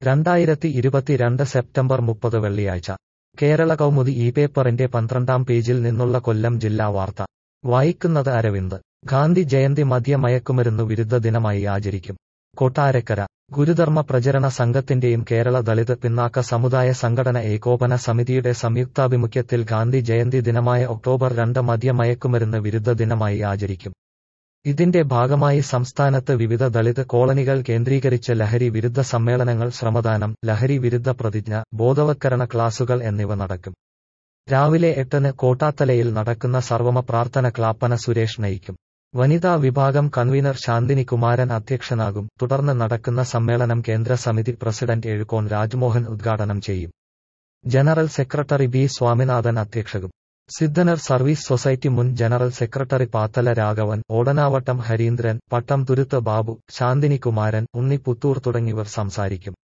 രണ്ടായിരത്തി ഇരുപത്തിരണ്ട് സെപ്റ്റംബർ മുപ്പത് വെള്ളിയാഴ്ച കേരള കൗമുദി ഈ പേപ്പറിന്റെ പന്ത്രണ്ടാം പേജിൽ നിന്നുള്ള കൊല്ലം ജില്ലാ വാർത്ത വായിക്കുന്നത് അരവിന്ദ് ഗാന്ധി ജയന്തി മദ്യ മയക്കുമരുന്നു വിരുദ്ധ ദിനമായി ആചരിക്കും കൊട്ടാരക്കര ഗുരുധർമ്മ പ്രചരണ സംഘത്തിന്റെയും കേരള ദളിത് പിന്നാക്ക സമുദായ സംഘടന ഏകോപന സമിതിയുടെ സംയുക്താഭിമുഖ്യത്തിൽ ഗാന്ധി ജയന്തി ദിനമായ ഒക്ടോബർ രണ്ട് മദ്യ മയക്കുമരുന്ന് വിരുദ്ധ ദിനമായി ആചരിക്കും ഇതിന്റെ ഭാഗമായി സംസ്ഥാനത്ത് വിവിധ ദളിത് കോളനികൾ കേന്ദ്രീകരിച്ച് ലഹരി വിരുദ്ധ സമ്മേളനങ്ങൾ ശ്രമദാനം ലഹരി വിരുദ്ധ പ്രതിജ്ഞ ബോധവത്കരണ ക്ലാസുകൾ എന്നിവ നടക്കും രാവിലെ എട്ടിന് കോട്ടാത്തലയിൽ നടക്കുന്ന സർവമ പ്രാർത്ഥന ക്ലാപ്പന സുരേഷ് നയിക്കും വനിതാ വിഭാഗം കൺവീനർ ശാന്തിനി കുമാരൻ അധ്യക്ഷനാകും തുടർന്ന് നടക്കുന്ന സമ്മേളനം കേന്ദ്ര സമിതി പ്രസിഡന്റ് എഴുകോൺ രാജ്മോഹൻ ഉദ്ഘാടനം ചെയ്യും ജനറൽ സെക്രട്ടറി ബി സ്വാമിനാഥൻ അധ്യക്ഷകും സിദ്ധനർ സർവീസ് സൊസൈറ്റി മുൻ ജനറൽ സെക്രട്ടറി പാത്തല രാഘവൻ ഓടനാവട്ടം ഹരീന്ദ്രൻ പട്ടം തുരുത്ത് ബാബു ശാന്തിനി കുമാരൻ ഉണ്ണി പുത്തൂർ തുടങ്ങിയവർ സംസാരിക്കും